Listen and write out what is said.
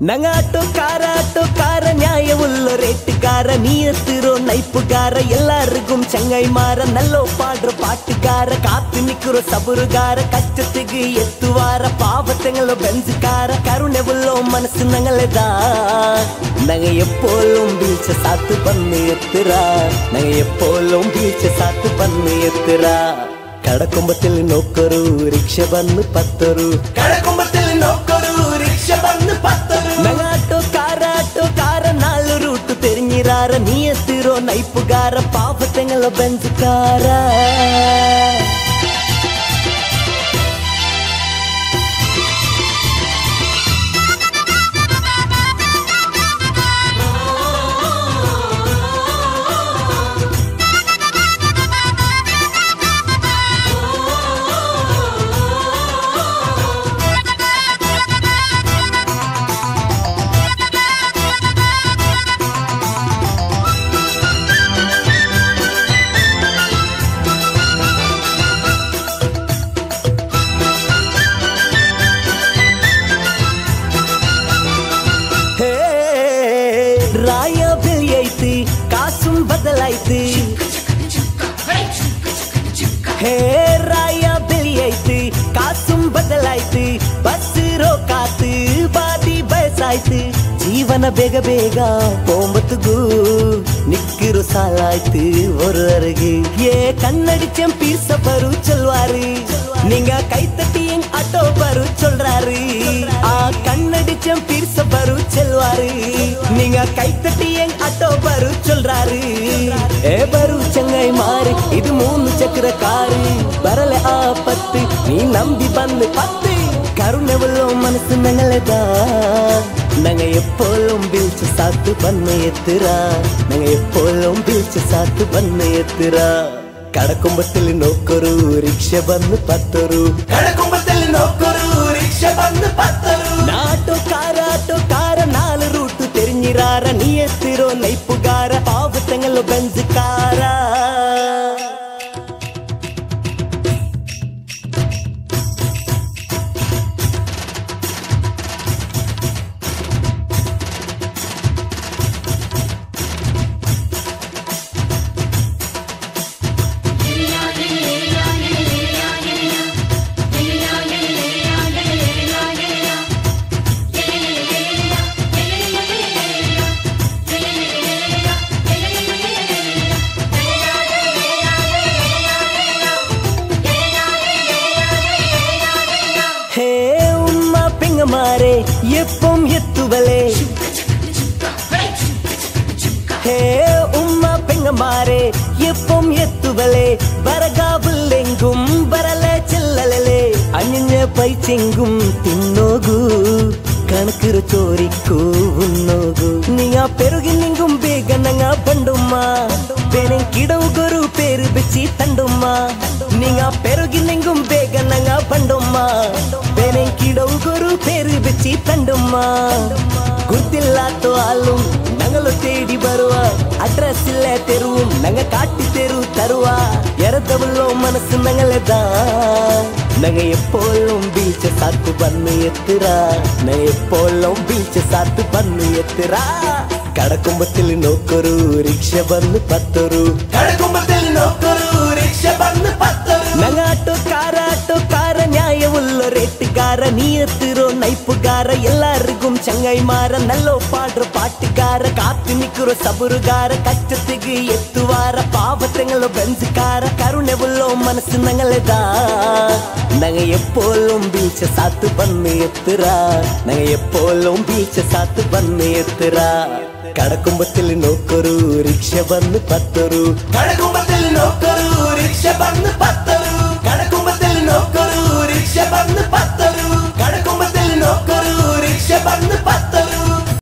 ನಂಗ ಆಟೋಕಾರ ಆಟೋಕಾರ ನ್ಯಾಯ ಉள்ள ರೇಟುಗಾರ ನೀಯತ್ತಿರೋ ನೈಪುಗಾರ எல்லாருக்கும் செங்கை மாற நல்லோ பாடுற பாட்டுக்கார காத்து நிக்கிற சபுருகார கஷ்டத்துக்கு எத்துவார பாவத்தங்களோ பெஞ்சுக்கார கருணை உள்ளோ மனசு நங்களதான் நாங்க எப்போலும் பீச்ச சாத்து பண்ணு எத்துறா நாங்க எப்போலும் பீச்ச சாத்து பண்ணு எத்துறா ಕಡಕೊಂಬತ್ತಲ್ಲಿ ನೌಕರು ರಿಕ್ಷೆ ಬಂದು ಪತ್ತರು ಕಡಕೊಂಬತ್ತಲ್ಲಿ ನೌಕರು ರಿಕ್ಷೆ ಬಂದು ಪತ್ತರು ನಗಾಟೋ ಕಾರ ಆಟೋ ಕಾರ ನಾಳು ರೂಟು ತೆರಿഞ്ഞിರಾರ ನೀ ಎತ್ತಿರೋ ನೈಪುಗಾರ ಪಾಪತೆಂಗಳ ಬೆಂಜುಕಾರ ಹೇ ರಾಯ ಬೆಳಿ ಐತಿ ಕಾಸುಂ ಬದಲಾಯ್ತಿ ಹೇ ರಾಯ ಬೆಳಿ ಐತಿ ಕಾಸುಂ ಬದಲಾಯ್ತಿ ಬಸ್ಸಿರೋ ಕಾತು ಬಾದಿ ಬಯಸಾಯ್ತು ಜೀವನ ಬೇಗ ಬೇಗ போம்பத்துக்கு நிக்கிற சாலாய்த்து ஒரு அருகு ஏ கண்ணடிச்சம் பீச பரு சொல்வாரு நீங்க கைத்தட்டி என் ஆட்டோ பரு சொல்றாரு ஆ கண்ணடிச்சம் பீச பரு சொல்வாரு நீங்க கைத்தட்டி என் ஆட்டோ பரு சொல்றாரு ஏ பரு செங்கை மாறு இது மூணு சக்கர காரு வரல ஆபத்து நீ நம்பி வந்து பத்து கருணை உள்ள மனசு நங்களதா நாங்க எப்போலும் பீச்சு சாத்து பண்ண எத்துறா நாங்க எப்போலும் பீச்சு சாத்து பண்ண எத்துறா ಕಡಕೊಂಬತ್ತಲ್ಲಿ ನೌಕರು ರಿಕ್ಷೆ ಬಂದು ಪತ್ತರು ಕಡಕೊಂಬತ್ತಲ್ಲಿ ನೌಕರು ರಿಕ್ಷೆ ಬಂದು ಪತ್ತರು ನಾಟೋ ಕಾರ ಆಟೋ ಕಾರ ನಾಲು ರೂಟು ತೆರಿഞ്ഞിರಾರ ನೀ ಎತ್ತಿರೋ ನೈಪುಗಾರ ಪಾವತಂಗಲು ಬೆಂಜುಕಾರ ஹே உம்மா பிங்க மாறே எப்பம் எத்துவலே ஹே உம்மா பெங்க மாறே எப்பம் எத்துவலே ಬರಗಾಬುಲ್ ಎಂಗುಂ ಬರಲೆ ಚೆಲ್ಲಲೆಲೆ ಅഞ്ഞ ಪೈಚೆಂಗುಂ ತಿನ್ನೋಗು ಕಣಕರು ಚೋರಿಕ್ಕು ಉನ್ನೋಗು ನೀಯ ಪೆರುಗಿ ನಿಂಗುಂ ಬೇಗ ನಂಗ ಬಂಡುಮ್ಮ ಬೇನೆ ಕಿಡವು ಗೊರು ಪೇರು ಬೆಚ್ಚಿ ತಂಡುಮ್ಮ ನೀಯ ಪೆರುಗಿ ನಿಂಗುಂ ಬೇಗ ನಂಗ ಬಂಡುಮ್ಮ ಬೇನೆ ಕಿಡವು ಗೊರು ಪೇರು ಬೆಚ್ಚಿ ತಂಡುಮ್ಮ ಗುರ್ತಿಲ್ಲಾತೋ ಆಲು ഞങ്ങള് തേടി വരുവ അഡ്രസ് ഇല്ല തെരുവും ഞങ്ങ കാട്ടി തെരു തരുവ എറതവുള്ളോ മനസ്സ് ഞങ്ങളെതാ ഞങ്ങ എപ്പോഴും ബീച്ച് സാത്ത് വന്ന് എത്തിറാ ഞങ്ങ എപ്പോഴും ബീച്ച് സാത്ത് വന്ന് എത്തിറാ കടക്കുമ്പത്തിൽ നോക്കൊരു രിക്ഷ വന്ന് പത്തൊരു കടക്കുമ്പത്തിൽ നോക്കൊരു രിക്ഷ വന്ന് പത്തൊരു ഞങ്ങ ആട്ടോ കാര ആട്ടോ കാര ನ್ಯಾಯವುಳ್ಳ ರೇಟುಗಾರ ನೀ ಎತ್ತಿರೋ ನೈಪುಗಾರ ಎಲ್ಲರಿಗೂ ಚಂಗೈ ಮಾರ ನಲ್ಲೋ ಪಾಡ್ರ ಪಾட்டுಗಾರ ಕಾத்து நிக்கிற சபுருகார கஷ்டத்துக்கு எத்துவார பாவத்தங்களோ பெஞ்சுக்கார கருணை உள்ளோ மனசு நங்களதா நாங்க எப்போலும் பீச்ச சாத்து பண்ணு எத்துறா நாங்க எப்போலும் பீச்ச சாத்து பண்ணு எத்துறா ಕಡಕುಂಬತ್ತಲ್ಲಿ ನೌಕರು ರಿಕ್ಷೆ ಬಂದು ಪತ್ತರು ಕಡಕುಂಬತ್ತಲ್ಲಿ ನೌಕರು ರಿಕ್ಷೆ ಬಂದು ಪತ್ತರು ಕಡಕುಂಬತ್ತಲ್ಲಿ ನೌಕರು ರಿಕ್ಷೆ ಬಂದು ಪತ್ತರು ಕಡಕುಂಬತ್ತಲ್ಲಿ ನೌಕರು